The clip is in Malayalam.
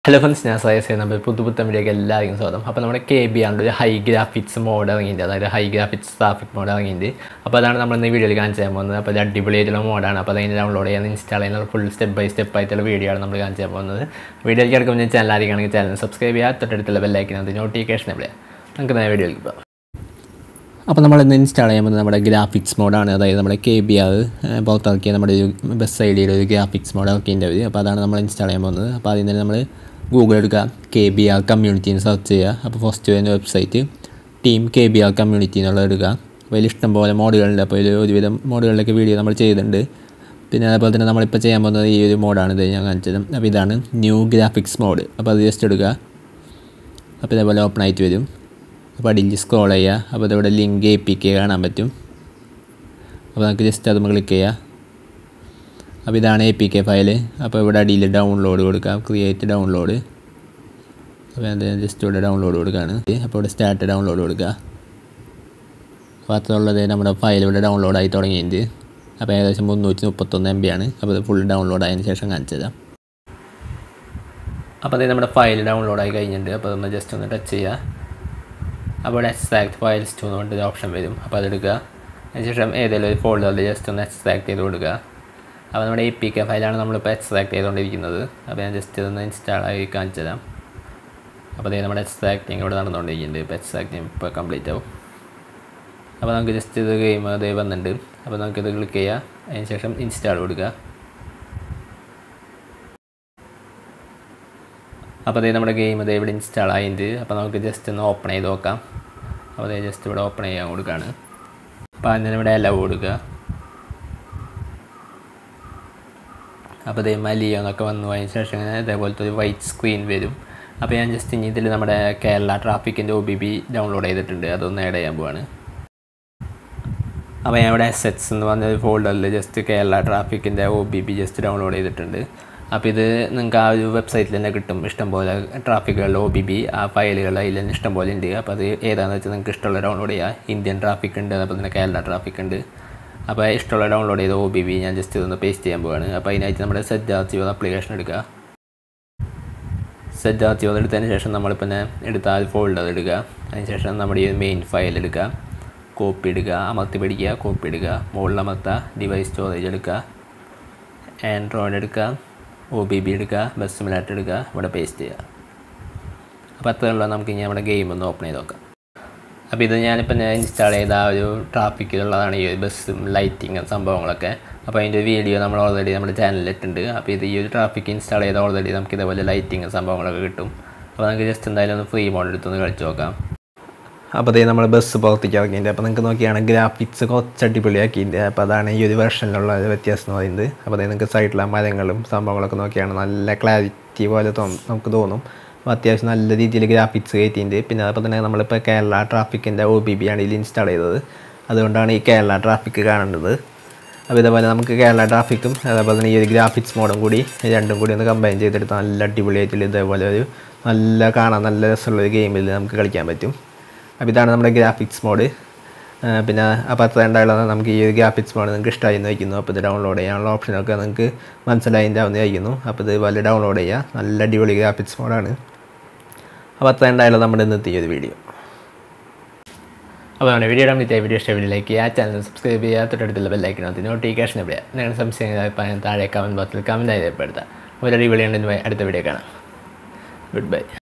ഹലോ ഫ്രണ്ട്സ് ഞാൻ സയസ് നമ്മൾ പുതു പുത്തൻ വീഡിയോക്ക് എല്ലാവർക്കും സ്വാഗതം അപ്പോൾ നമ്മുടെ കെ ബി ആണ് ഒരു ഹൈ ഗ്രാഫിക്സ് മോഡ് ഇറങ്ങിയിട്ടുണ്ട് അതായത് ഹൈ ഗ്രാഫിക്സ് ട്രാഫിക് മോഡ് ഇറങ്ങിയിട്ടുണ്ട് അപ്പോൾ അതാണ് നമ്മൾ ഇന്ന് വീഡിയോയിൽ കാണിച്ചു തരാൻ പോകുന്നത് അപ്പോൾ ഇത് അടിപൊളിയായിട്ടുള്ള മോഡാണ് അപ്പോൾ അതിന് ഡൗൺലോഡ് ചെയ്യാൻ ഇൻസ്റ്റാൾ ചെയ്യുന്ന ഫുൾ സ്റ്റെപ്പ് ബൈ സ്റ്റെപ്പ് ആയിട്ടുള്ള വീഡിയോ ആണ് നമ്മൾ കാണിച്ചു തരാൻ പോകുന്നത് വീഡിയോയിലേക്ക് കിടക്കുമ്പോൾ ചാനൽ ആയിരിക്കുകയാണെങ്കിൽ ചാനൽ സബ്സ്ക്രൈബ് ചെയ്യുക തൊട്ടടുത്തുള്ള ബെല്ലൈക്കിനകത്ത് നോട്ടിഫിക്കേഷൻ എവിടെ നമുക്ക് നേരെ വീഡിയോയിലേക്ക് പോകാം അപ്പോൾ നമ്മൾ ഇന്ന് ഇൻസ്റ്റാൾ ചെയ്യുമ്പോൾ നമ്മുടെ ഗ്രാഫിക്സ് മോഡാണ് അതായത് നമ്മുടെ കെ ബി ആർ പുറത്തിറക്കിയ നമ്മുടെ ഒരു ബസ് ഐഡിയുടെ ഒരു ഗ്രാഫിക്സ് മോഡ് ഇറക്കിൻ്റെ ഒരു അപ്പോൾ അതാണ് നമ്മൾ ഇൻസ്റ്റാൾ ചെയ്യാൻ പോകുന്നത് അപ്പോൾ അതിന് തന്നെ നമ്മൾ ഗൂഗിൾ എടുക്കുക കെ ബി ആർ കമ്മ്യൂണിറ്റിന്ന് സെർച്ച് ചെയ്യുക അപ്പോൾ ഫസ്റ്റ് വരുന്ന website team K B R community എന്നുള്ളത് എടുക്കുക അപ്പോൾ ഇതിൽ ഇഷ്ടം പോലെ മോഡുകളുണ്ട് അപ്പോൾ ഇതിൽ ഒരുവിധം മോഡുകളിലൊക്കെ വീഡിയോ നമ്മൾ ചെയ്തിട്ടുണ്ട് പിന്നെ അതേപോലെ തന്നെ നമ്മളിപ്പോൾ ചെയ്യാൻ പോകുന്നത് ഈ ഒരു മോഡാണ് ഇത് ഞാൻ കാണിച്ചത് അപ്പോൾ ഇതാണ് ന്യൂ ഗ്രാഫിക്സ് മോഡ് അപ്പോൾ അത് ജസ്റ്റ് എടുക്കുക അപ്പോൾ ഇതേപോലെ ഓപ്പൺ ആയിട്ട് വരും അപ്പോൾ അടിയിൽ സ്ക്രോൾ ചെയ്യുക അപ്പോൾ ഇതിവിടെ ലിങ്ക് എ പി കെ കാണാൻ പറ്റും അപ്പോൾ നമുക്ക് ജസ്റ്റ് അത് ക്ലിക്ക് ചെയ്യുക അപ്പോൾ ഇതാണ് എ പി കെ ഫയൽ അപ്പോൾ ഇവിടെ അടിയിൽ ഡൗൺലോഡ് കൊടുക്കാം ക്രിയേറ്റ് ഡൗൺലോഡ് അപ്പോൾ അത് ജസ്റ്റ് ഇവിടെ ഡൗൺലോഡ് കൊടുക്കുകയാണ് അപ്പോൾ ഇവിടെ സ്റ്റാർട്ട് ഡൗൺലോഡ് കൊടുക്കുക അപ്പോൾ അത്രയുള്ളത് നമ്മുടെ ഫയൽ ഇവിടെ ഡൗൺലോഡ് ആയി തുടങ്ങിയിട്ടുണ്ട് അപ്പോൾ ഏകദേശം മുന്നൂറ്റി മുപ്പത്തൊന്ന് എം ബി ആണ് അപ്പോൾ ഇത് ഫുൾ ഡൗൺലോഡ് ആയതിനു ശേഷം കാണിച്ചത് അപ്പോൾ അത് നമ്മുടെ ഫയൽ ഡൗൺലോഡ് ആയി കഴിഞ്ഞിട്ടുണ്ട് അപ്പോൾ നമ്മൾ ജസ്റ്റ് ഒന്ന് ടച്ച് ചെയ്യുക അപ്പോൾ എക്സ്ട്രാക്ട് ഫയൽസ് ടു എന്ന് പറഞ്ഞിട്ട് ഓപ്ഷൻ വരും അപ്പോൾ അതെടുക്കുക അതിനുശേഷം ഏതെങ്കിലും ഒരു ഫോൾഡറിൽ ജസ്റ്റ് ഒന്ന് എക്സ്ട്രാക്ട് ചെയ്ത് കൊടുക്കുക അപ്പോൾ നമ്മുടെ എ പി കെ ഫയലാണ് നമ്മളിപ്പോൾ എക്സ്ട്രാക്ട് ചെയ്തുകൊണ്ടിരിക്കുന്നത് അപ്പോൾ ഞാൻ ജസ്റ്റ് ഇതൊന്ന് ഇൻസ്റ്റാൾ ആയി കാണിച്ചു തരാം അപ്പോൾ അതേ നമ്മുടെ എക്സ്ട്രാക്റ്റിങ് ഇവിടെ നടന്നുകൊണ്ടിരിക്കുന്നുണ്ട് ഇപ്പോൾ എക്സ്ട്രാക്റ്റിങ് ഇപ്പോൾ കംപ്ലീറ്റ് ആവും അപ്പോൾ നമുക്ക് ജസ്റ്റ് ഇത് ഗെയിം അതേ വന്നിട്ടുണ്ട് അപ്പോൾ നമുക്കിത് ക്ലിക്ക് ചെയ്യുക അതിന് ശേഷം ഇൻസ്റ്റാൾ കൊടുക്കുക അപ്പോൾ അതേ നമ്മുടെ ഗെയിം അതേ ഇവിടെ ഇൻസ്റ്റാൾ ആയിട്ടുണ്ട് അപ്പോൾ നമുക്ക് ജസ്റ്റ് ഒന്ന് ഓപ്പൺ ചെയ്ത് നോക്കാം അപ്പോൾ അതേ ജസ്റ്റ് ഇവിടെ ഓപ്പൺ ചെയ്യാൻ കൊടുക്കുകയാണ് അപ്പോൾ അതിന് ഇവിടെ അലവ് കൊടുക്കുക അപ്പോൾ അതേ മലിയ എന്നൊക്കെ വന്നു അതിന് ശേഷം ഇങ്ങനെ ഇതേപോലത്തെ ഒരു വൈറ്റ് സ്ക്രീൻ വരും അപ്പോൾ ഞാൻ ജസ്റ്റ് ഇനി ഇതിൽ നമ്മുടെ കേരള ട്രാഫിക്കിൻ്റെ ഒ ബി ബി ഡൗൺലോഡ് ചെയ്തിട്ടുണ്ട് അതൊന്ന് ആഡ് ചെയ്യാൻ പോവാണ് അപ്പോൾ ഞാൻ ഇവിടെ എസെറ്റ്സ് എന്ന് പറഞ്ഞ ഒരു ഫോൾഡറിൽ ജസ്റ്റ് കേരള ട്രാഫിക്കിൻ്റെ O B B just download ചെയ്തിട്ടുണ്ട് അപ്പോൾ ഇത് നിങ്ങൾക്ക് ആ ഒരു വെബ്സൈറ്റിൽ തന്നെ കിട്ടും ഇഷ്ടംപോലെ ട്രാഫിക്കുകളുടെ ഒ ബി ബി ആ ഫയലുകൾ അതിൽ തന്നെ ഇഷ്ടംപോലെ ഉണ്ട് അപ്പോൾ അത് ഏതാണെന്ന് വെച്ചാൽ നിങ്ങൾക്ക് ഇഷ്ടമുള്ള ഡൗൺലോഡ് ചെയ്യുക ഇന്ത്യൻ ട്രാഫിക് ഉണ്ട് അതുപോലെ തന്നെ കേരള ട്രാഫിക് ഉണ്ട് അപ്പോൾ ഇഷ്ടമുള്ള ഡൗൺലോഡ് ചെയ്ത ഒ ബി ബി ഞാൻ ജസ്റ്റ് ഇതൊന്ന് പേസ്റ്റ് ചെയ്യാൻ പോവാണ് അപ്പോൾ അതിനായിട്ട് നമ്മുടെ സെറ്റ് ആർച്ചിവർ ആപ്ലിക്കേഷൻ എടുക്കുക സെറ്റ് ആർച്ചിവർ എടുത്തതിന് ശേഷം നമ്മളിപ്പോൾ തന്നെ എടുത്ത ആ ഫോൾഡർ എടുക്കുക അതിന് ശേഷം നമ്മുടെ ഈ മെയിൻ ഫയൽ എടുക്കുക കോപ്പി എടുക്കുക അമർത്തി പിടിക്കുക കോപ്പി എടുക്കുക മുകളിൽ അമർത്തുക ഡിവൈസ് സ്റ്റോറേജ് എടുക്കുക ആൻഡ്രോയിഡ് എടുക്കുക ഒ ബി ബി എടുക്കുക ബസ് സിമുലേറ്റർ എടുക്കുക ഇവിടെ പേസ്റ്റ് ചെയ്യുക അപ്പോൾ അത്രയുള്ള നമുക്ക് ഇനി നമ്മുടെ ഗെയിം ഒന്ന് ഓപ്പൺ ചെയ്ത് നോക്കാം അപ്പോൾ ഇത് ഞാനിപ്പോൾ ഞാൻ ഇൻസ്റ്റാൾ ചെയ്ത ആ ഒരു ട്രാഫിക്കിലുള്ളതാണ് ഈ ബസ്സും ലൈറ്റിങ് സംഭവങ്ങളൊക്കെ അപ്പോൾ അതിൻ്റെ വീഡിയോ നമ്മൾ ഓൾറെഡി നമ്മുടെ ചാനലിൽ ഇട്ടുണ്ട് അപ്പോൾ ഇത് ഈ ഒരു ട്രാഫിക് ഇൻസ്റ്റാൾ ചെയ്ത ഓൾറെഡി നമുക്ക് ഇതേപോലെ ലൈറ്റിങ് സംഭവങ്ങളൊക്കെ കിട്ടും അപ്പോൾ നമുക്ക് ജസ്റ്റ് എന്തായാലും ഒന്ന് ഫ്രീ മോഡ് എടുത്തൊന്ന് കളിച്ച് നോക്കാം അപ്പോൾ അതേ നമ്മൾ ബസ് പുറത്തേക്ക് ഇറങ്ങിയിട്ടുണ്ട് അപ്പോൾ നിങ്ങൾക്ക് നോക്കിയാണ് ഗ്രാഫിക്സ് കുറച്ച് അടിപൊളിയാക്കിയിട്ടുണ്ട് അപ്പോൾ അതാണ് ഈ ഒരു വെർഷനിലുള്ള വ്യത്യാസം എന്ന് പറയുന്നത് അപ്പോൾ അതേ നിങ്ങൾക്ക് സൈഡിലെ മരങ്ങളും സംഭവങ്ങളൊക്കെ നോക്കിയാണ് നല്ല ക്ലാരിറ്റി പോലെ തോന്നും നമുക്ക് തോന്നും അപ്പോൾ അത്യാവശ്യം നല്ല രീതിയിൽ ഗ്രാഫിക്സ് കയറ്റിയിട്ടുണ്ട് പിന്നെ അതുപോലെ തന്നെ നമ്മളിപ്പോൾ കേരള ട്രാഫിക്കിൻ്റെ ഒ ബി ബി ആണ് ഇതിൽ ഇൻസ്റ്റാൾ ചെയ്തത് അതുകൊണ്ടാണ് ഈ കേരള ട്രാഫിക്ക് കാണേണ്ടത് അപ്പോൾ ഇതേപോലെ നമുക്ക് കേരള ട്രാഫിക്കും അതേപോലെ തന്നെ ഈ ഒരു ഗ്രാഫിക്സ് മോഡും കൂടി രണ്ടും കൂടി ഒന്ന് കമ്പൈൻ ചെയ്തെടുത്ത് നല്ല അടിപൊളിയായിട്ടുള്ള ഇതേപോലെ ഒരു നല്ല കാണാൻ നല്ല രസമുള്ള ഒരു ഗെയിമിൽ നമുക്ക് കളിക്കാൻ പറ്റും അപ്പോൾ ഇതാണ് നമ്മുടെ ഗ്രാഫിക്സ് മോഡ് പിന്നെ അപ്പോൾ അത്ര ഉണ്ടായുള്ള നമുക്ക് ഈ ഒരു ഗ്രാഫിക്സ് മോഡ് നിങ്ങൾക്ക് ഇഷ്ടമായി എന്ന് വയ്ക്കുന്നു അപ്പോൾ ഇത് ഡൗൺലോഡ് ചെയ്യാനുള്ള ഓപ്ഷനൊക്കെ നിങ്ങൾക്ക് മനസ്സിലായിട്ടാവുന്ന വയ്ക്കുന്നു അപ്പോൾ ഇത് പോലെ ഡൗൺലോഡ് ചെയ്യുക നല്ല അടിപൊളി ഗ്രാഫിക്സ് മോഡാണ് അപ്പോൾ അത്ര ഉണ്ടായുള്ള നമ്മുടെ ഇന്നത്തെ ഈ ഒരു വീഡിയോ അപ്പോൾ നമ്മുടെ വീഡിയോ കംപ്ലീറ്റ് ആയി വീഡിയോ ഇഷ്ടം വീഡിയോയിലേക്ക് ആ ചാനൽ സബ്സ്ക്രൈബ് ചെയ്യുക തൊട്ടടുത്തുള്ള ബെല്ലൈക്കിനകത്ത് നോട്ടിഫിക്കേഷൻ എവിടെയാണ് നിങ്ങളുടെ സംശയങ്ങൾ താഴെ കമൻറ്റ് ബോക്സിൽ കമൻറ്റ് ആയി രേഖപ്പെടുത്താം ഒരു അടിപൊളിയുണ്ടെന്ന് അടുത്ത വീഡിയോ കാണാം ഗുഡ് ബൈ